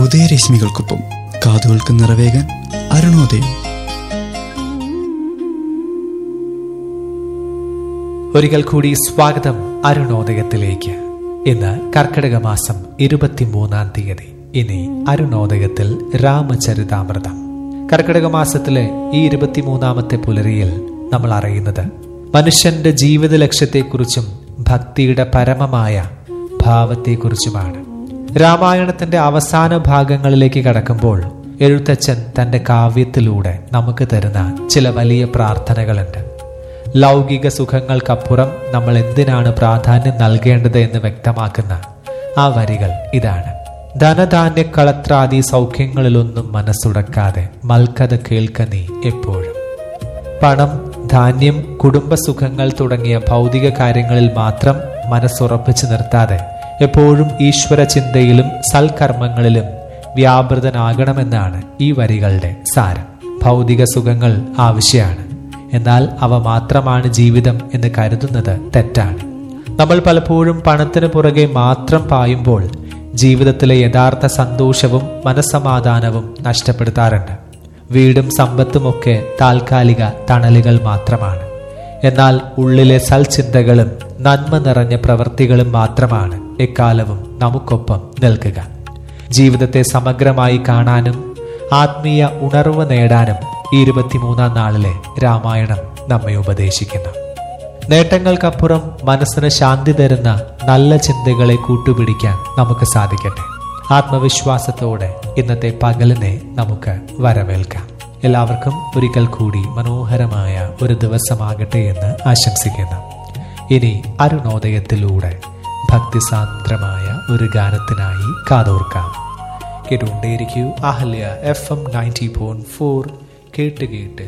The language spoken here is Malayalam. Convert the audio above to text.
ഉദയരശ്മികൾക്കൊപ്പം കാതുകൾക്ക് നിറവേകാൻ അരുണോദയം ഒരിക്കൽ കൂടി സ്വാഗതം അരുണോദയത്തിലേക്ക് ഇന്ന് കർക്കിടക മാസം ഇരുപത്തിമൂന്നാം തീയതി ഇനി അരുണോദയത്തിൽ രാമചരിതാമൃതം കർക്കിടക മാസത്തിലെ ഈ ഇരുപത്തിമൂന്നാമത്തെ പുലരിയിൽ നമ്മൾ അറിയുന്നത് മനുഷ്യന്റെ ജീവിത ലക്ഷ്യത്തെക്കുറിച്ചും ഭക്തിയുടെ പരമമായ ഭാവത്തെക്കുറിച്ചുമാണ് രാമായണത്തിന്റെ അവസാന ഭാഗങ്ങളിലേക്ക് കടക്കുമ്പോൾ എഴുത്തച്ഛൻ തന്റെ കാവ്യത്തിലൂടെ നമുക്ക് തരുന്ന ചില വലിയ പ്രാർത്ഥനകളുണ്ട് ലൗകിക സുഖങ്ങൾക്കപ്പുറം നമ്മൾ എന്തിനാണ് പ്രാധാന്യം നൽകേണ്ടത് എന്ന് വ്യക്തമാക്കുന്ന ആ വരികൾ ഇതാണ് ധനധാന്യ കളത്രാദി സൗഖ്യങ്ങളിലൊന്നും മനസ്സുടക്കാതെ മൽക്കഥ കേൾക്ക നീ എപ്പോഴും പണം ധാന്യം കുടുംബസുഖങ്ങൾ തുടങ്ങിയ ഭൗതിക കാര്യങ്ങളിൽ മാത്രം മനസ്സുറപ്പിച്ചു നിർത്താതെ എപ്പോഴും ഈശ്വര ചിന്തയിലും സൽക്കർമ്മങ്ങളിലും വ്യാപൃതനാകണമെന്നാണ് ഈ വരികളുടെ സാരം ഭൗതിക സുഖങ്ങൾ ആവശ്യമാണ് എന്നാൽ അവ മാത്രമാണ് ജീവിതം എന്ന് കരുതുന്നത് തെറ്റാണ് നമ്മൾ പലപ്പോഴും പണത്തിന് പുറകെ മാത്രം പായുമ്പോൾ ജീവിതത്തിലെ യഥാർത്ഥ സന്തോഷവും മനസ്സമാധാനവും നഷ്ടപ്പെടുത്താറുണ്ട് വീടും സമ്പത്തുമൊക്കെ താൽക്കാലിക തണലുകൾ മാത്രമാണ് എന്നാൽ ഉള്ളിലെ സൽചിന്തകളും നന്മ നിറഞ്ഞ പ്രവൃത്തികളും മാത്രമാണ് എക്കാലവും നമുക്കൊപ്പം നിൽക്കുക ജീവിതത്തെ സമഗ്രമായി കാണാനും ആത്മീയ ഉണർവ് നേടാനും ഈ ഇരുപത്തിമൂന്നാം നാളിലെ രാമായണം നമ്മെ ഉപദേശിക്കുന്നു നേട്ടങ്ങൾക്കപ്പുറം മനസ്സിന് ശാന്തി തരുന്ന നല്ല ചിന്തകളെ കൂട്ടുപിടിക്കാൻ നമുക്ക് സാധിക്കട്ടെ ആത്മവിശ്വാസത്തോടെ ഇന്നത്തെ പകലിനെ നമുക്ക് വരവേൽക്കാം എല്ലാവർക്കും ഒരിക്കൽ കൂടി മനോഹരമായ ഒരു ദിവസമാകട്ടെ എന്ന് ആശംസിക്കുന്നു ഇനി അരുണോദയത്തിലൂടെ ഭക്തിസാന്ദ്രമായ ഒരു ഗാനത്തിനായി കാതോർക്കാം കേട്ടുകൊണ്ടേയിരിക്കൂ Ahalya F M ninety point four കേട്ട് കേട്ട്